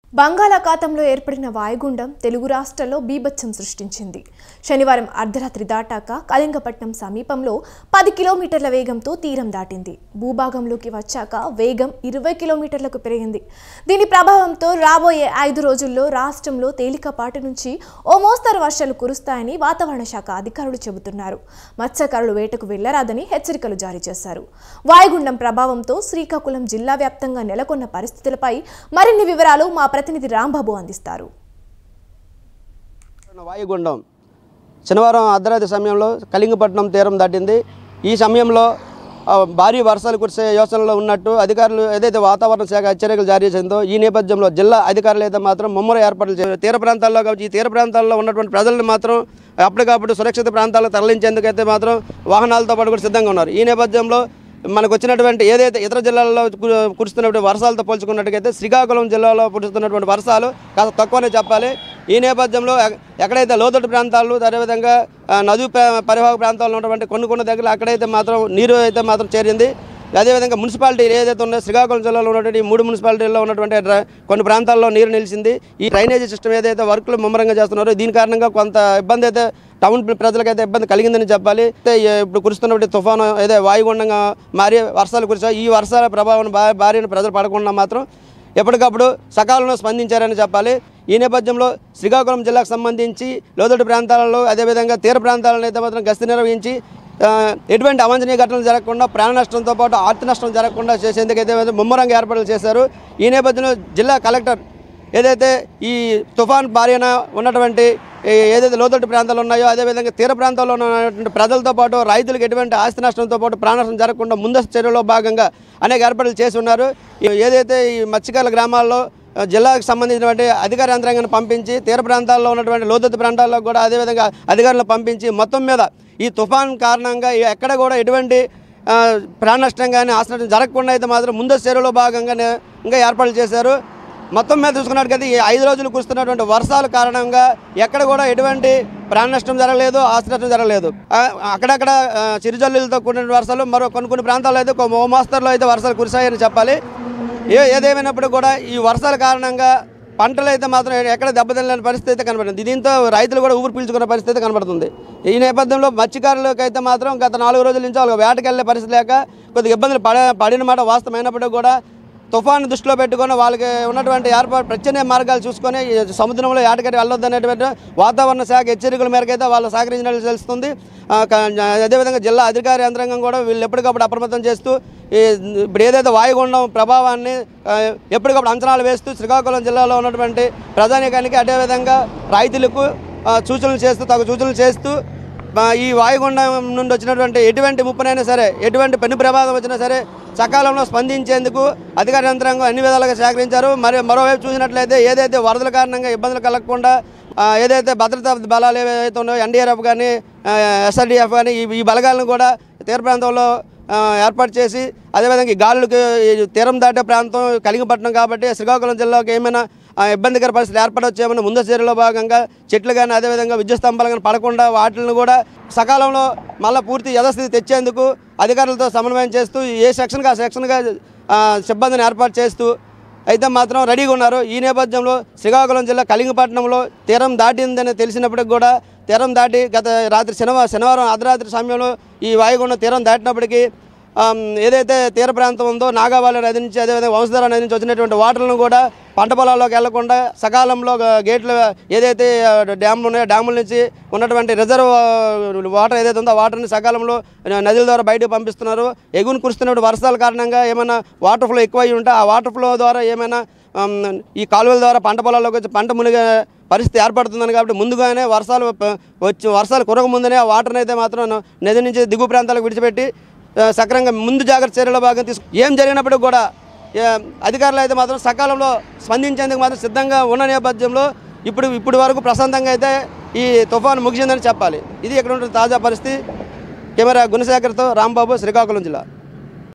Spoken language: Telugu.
బంగాళాఖాతంలో ఏర్పడిన వాయుగుండం తెలుగు రాష్ట్రాల్లో బీభత్సం సృష్టించింది శనివారం అర్ధరాత్రి దాటాక కళింగపట్నం సమీపంలో పది కిలోమీటర్ల వేగంతో తీరం దాటింది భూభాగంలోకి వచ్చాక వేగం ఇరవై కిలోమీటర్లకు పెరిగింది దీని ప్రభావంతో రాబోయే ఐదు రోజుల్లో రాష్ట్రంలో తేలికపాటి నుంచి ఓ మోస్తరు వర్షాలు కురుస్తాయని వాతావరణ శాఖ అధికారులు చెబుతున్నారు మత్స్యకారులు వేటకు వెళ్లరాదని హెచ్చరికలు జారీ చేశారు వాయుగుండం ప్రభావంతో శ్రీకాకుళం జిల్లా వ్యాప్తంగా నెలకొన్న పరిస్థితులపై మరిన్ని వివరాలు మా ప్రతినిధి రాంబాబు అందిస్తారు వాయుగుండం శనివారం అర్ధరాత్రి సమయంలో కళింగపట్నం తీరం దాటింది ఈ సమయంలో ఆ, భారీ వర్షాలు కురిసే యోచనలో ఉన్నట్టు అధికారులు ఏదైతే వాతావరణ శాఖ హెచ్చరికలు జారీ చేసిందో ఈ నేపథ్యంలో జిల్లా అధికారులు అయితే మాత్రం ముమ్మర ఏర్పాట్లు చేశారు తీర ప్రాంతాల్లో కాబట్టి ఈ తీర ప్రాంతాల్లో ఉన్నటువంటి ప్రజలను మాత్రం అప్పటికప్పుడు సురక్షిత ప్రాంతాలకు తరలించేందుకైతే మాత్రం వాహనాలతో పాటు కూడా సిద్ధంగా ఉన్నారు ఈ నేపథ్యంలో మనకు వచ్చినటువంటి ఏదైతే ఇతర జిల్లాల్లో కు- కురుస్తున్నటువంటి వర్షాలతో పోల్చుకున్నట్టుగైతే శ్రీకాకుళం జిల్లాలో కురుస్తున్నటువంటి వర్షాలు కాస్త తక్కువనే చెప్పాలి ఈ నేపథ్యంలో ఎక్- ఎక్కడైతే లోతట్టు ప్రాంతాలు అదేవిధంగా ఆ, నది ప- పరివాహక ప్రాంతాల్లో ఉన్నటువంటి కొన్ని కొన్ని దగ్గర అక్కడైతే మాత్రం నీరు అయితే మాత్రం చేరింది అదేవిధంగా మున్సిపాలిటీ ఏదైతే ఉన్నాయో శ్రీకాకుళం జిల్లాలో ఉన్నటువంటి ఈ మూడు మున్సిపాలిటీల్లో ఉన్నటువంటి డ్ర- కొన్ని ప్రాంతాల్లో నీరు నిలిచింది ఈ డ్రైనేజీ సిస్టమ్ ఏదైతే వర్కులు ముమ్మరంగా చేస్తున్నారో దీని కారణంగా కొంత ఇబ్బంది అయితే టౌన్ ప్రజలకైతే ఇబ్బంది కలిగిందని చెప్పాలి అయితే ఈ ఇప్పుడు కురుస్తున్నటువంటి తుఫాను ఏదో వాయుగుండంగా మారి వర్షాలు కురిసా ఈ వర్షాల ప్రభావం బా- బారిన ప్రజలు పడకుండా మాత్రం ఎప్పటికప్పుడు సకాలంలో స్పందించారని చెప్పాలి ఈ నేపథ్యంలో శ్రీకాకుళం జిల్లాకు సంబంధించి లోతట్టు ప్రాంతాలలో అదేవిధంగా తీర ప్రాంతాలను అయితే మాత్రం గస్తీ నిర్వహించి ఆ, ఎటువంటి అవాంఛనీయ ఘటనలు జరగకుండా ప్రాణ నష్టంతో పాటు ఆర్తి నష్టం జరగకుండా చేసేందుకైతే ముమ్మరంగా ఏర్పాట్లు చేశారు ఈ నేపథ్యంలో జిల్లా కలెక్టర్ ఏదైతే ఈ తుఫాన్ బారిన ఉన్నటువంటి ఏ- ఏదైతే లోతట్టు ప్రాంతాలు ఉన్నాయో అదేవిధంగా తీర ప్రాంతాల్లో ఉన్నటువంటి ప్రజలతో పాటు రైతులకు ఎటువంటి ఆస్తి నష్టంతో పాటు ప్రాణ నష్టం జరగకుండా ముందస్తు చర్యలో భాగంగా అనేక ఏర్పాట్లు చేసి ఉన్నారు ఈ- ఏదైతే ఈ మత్స్యకారుల గ్రామాల్లో ఆ, జిల్లాకు సంబంధించినటువంటి అధికార యంత్రాంగాన్ని పంపించి తీర ప్రాంతాల్లో ఉన్నటువంటి లోతట్టు ప్రాంతాల్లో కూడా అదేవిధంగా అధికారులను పంపించి మొత్తం మీద ఈ తుఫాన్ కారణంగా ఎక్కడ కూడా ఎటువంటి ఆ, ప్రాణ నష్టం కానీ ఆస్తి నష్టం జరగకుండా అయితే మాత్రం ముందస్తు చర్యలో భాగంగా నే- ఇంకా ఏర్పాట్లు చేశారు మొత్తం మీద చూసుకున్నట్టుకైతే ఈ ఐదు రోజులు కురుస్తున్నటువంటి వర్షాల కారణంగా ఎక్కడ కూడా ఎటువంటి ప్రాణ నష్టం జరగలేదు ఆస్తి నష్టం జరగలేదు ఆ, అక్కడక్కడ ఆ, చిరుజల్లులతో కూడిన వర్షాలు మరో కొన్ని కొన్ని ప్రాంతాల్లో అయితే ఒక మోస్తరులో అయితే వర్షాలు కురిశాయని చెప్పాలి ఏ ఏదేమైనప్పుడు కూడా ఈ వర్షాల కారణంగా పంటలు అయితే మాత్రం ఎక్కడ దెబ్బతినలేని పరిస్థితి అయితే కనబడుతుంది దీంతో రైతులు కూడా ఊపిరి పీల్చుకున్న పరిస్థితి అయితే కనబడుతుంది ఈ నేపథ్యంలో మత్స్యకారులకు అయితే మాత్రం గత నాలుగు రోజుల నుంచి వాళ్ళకి వేటకెళ్ళే పరిస్థితి లేక కొద్దిగా ఇబ్బందులు పడ పడిన మాట వాస్తవమైనప్పటికీ కూడా తుఫాను దృష్టిలో పెట్టుకొని వాళ్ళకి ఉన్నటువంటి ఏర్పాటు ప్రత్యామ్నాయ మార్గాలు చూసుకొని ఈ సముద్రంలో ఏటకట్టి వెళ్ళొద్దనేటువంటి వాతావరణ శాఖ హెచ్చరికల మేరకు అయితే వాళ్ళు సహకరించినట్లు తెలుస్తుంది ఆ, క- అదేవిధంగా జిల్లా అధికార యంత్రాంగం కూడా వీళ్ళు ఎప్పటికప్పుడు అప్రమత్తం చేస్తూ ఈ ఇప్పుడు ఏదైతే వాయుగుండం ప్రభావాన్ని ఆ, ఎప్పటికప్పుడు అంచనాలు వేస్తూ శ్రీకాకుళం జిల్లాలో ఉన్నటువంటి ప్రజానీకానికి అదేవిధంగా రైతులకు ఆ, సూచనలు చేస్తూ తగు సూచనలు చేస్తూ ఆ, ఈ వాయుగుండం నుండి వచ్చినటువంటి ఎటువంటి ముప్పునైనా సరే ఎటువంటి పెను ప్రమాదం వచ్చినా సరే సకాలంలో స్పందించేందుకు అధికార యంత్రాంగం అన్ని విధాలుగా సేకరించారు మరి మరోవైపు చూసినట్లయితే ఏదైతే వరదల కారణంగా ఇబ్బందులు కలగకుండా ఆ, ఏదైతే భద్రతా బలాలు ఏవైతే ఉన్నాయో ఎన్డీఆర్ఎఫ్ కానీ ఎస్ఆర్డీఎఫ్ కానీ ఈ ఈ బలగాలను కూడా తీర ప్రాంతంలో ఆ, ఏర్పాటు చేసి అదేవిధంగా ఈ గాలులకు ఈ తీరం దాటే ప్రాంతం కలిగిపట్నం కాబట్టి శ్రీకాకుళం జిల్లాకు ఏమైనా ఆ, ఇబ్బందికర పరిస్థితులు ఏర్పడవచ్చేమో ముందు చర్యలో భాగంగా చెట్లు కానీ అదేవిధంగా విద్యుత్ స్తంభాలు కానీ పడకుండా వాటిని కూడా సకాలంలో మళ్ళీ పూర్తి యథస్థితి తెచ్చేందుకు అధికారులతో సమన్వయం చేస్తూ ఏ సెక్షన్గా ఆ సెక్షన్గా ఆ, సిబ్బందిని ఏర్పాటు చేస్తూ అయితే మాత్రం రెడీగా ఉన్నారు ఈ నేపథ్యంలో శ్రీకాకుళం జిల్లా కలింగపట్నంలో తీరం దాటిందని తెలిసినప్పటికి కూడా తీరం దాటి గత రాత్రి శనివారం శనివారం అర్ధరాత్రి సమయంలో ఈ వాయుగుండం తీరం దాటినప్పటికీ ఆమ్, ఏదైతే తీర ప్రాంతం ఉందో నాగాబాలి నది నుంచి అదేవిధంగా వంశధార నది నుంచి వచ్చినటువంటి వాటర్లను కూడా పంట పొలాల్లోకి వెళ్లకుండా సకాలంలో గ- గేట్లు ఏదైతే ఆ, డ్యామ్లు ఉన్నాయో డ్యాముల నుంచి ఉన్నటువంటి రిజర్వ్ ఆ, వాటర్ ఏదైతే ఉందో ఆ వాటర్ని సకాలంలో నదుల ద్వారా బయటకు పంపిస్తున్నారు ఎగుని కురుస్తున్నటువంటి వర్షాల కారణంగా ఏమైనా వాటర్ ఫ్లో ఎక్కువ అయి ఉంటే ఆ వాటర్ ఫ్లో ద్వారా ఏమైనా ఆమ్, ఈ కాలువల ద్వారా పంట పొలాల్లోకి వచ్చి పంట మునిగే పరిస్థితి ఏర్పడుతుందని కాబట్టి ముందుగానే వర్షాలు ప- వచ్చి వర్షాలు కురక ముందునే ఆ వాటర్ని అయితే మాత్రం నది నుంచి దిగువ ప్రాంతాలకు విడిచిపెట్టి ఆ, సక్రమంగా ముందు జాగ్రత్త చర్యల భాగం తీసుకు ఏం జరిగినప్పుడు కూడా ఏ, అధికారులు అయితే మాత్రం సకాలంలో స్పందించేందుకు మాత్రం సిద్ధంగా ఉన్న నేపథ్యంలో ఇప్పుడు ఇప్పుడు వరకు ప్రశాంతంగా అయితే ఈ తుఫాను ముగిసిందని చెప్పాలి ఇది ఇక్కడ ఉన్న తాజా పరిస్థితి కెమెరా గుణశేఖర్తో రాంబాబు శ్రీకాకుళం జిల్లా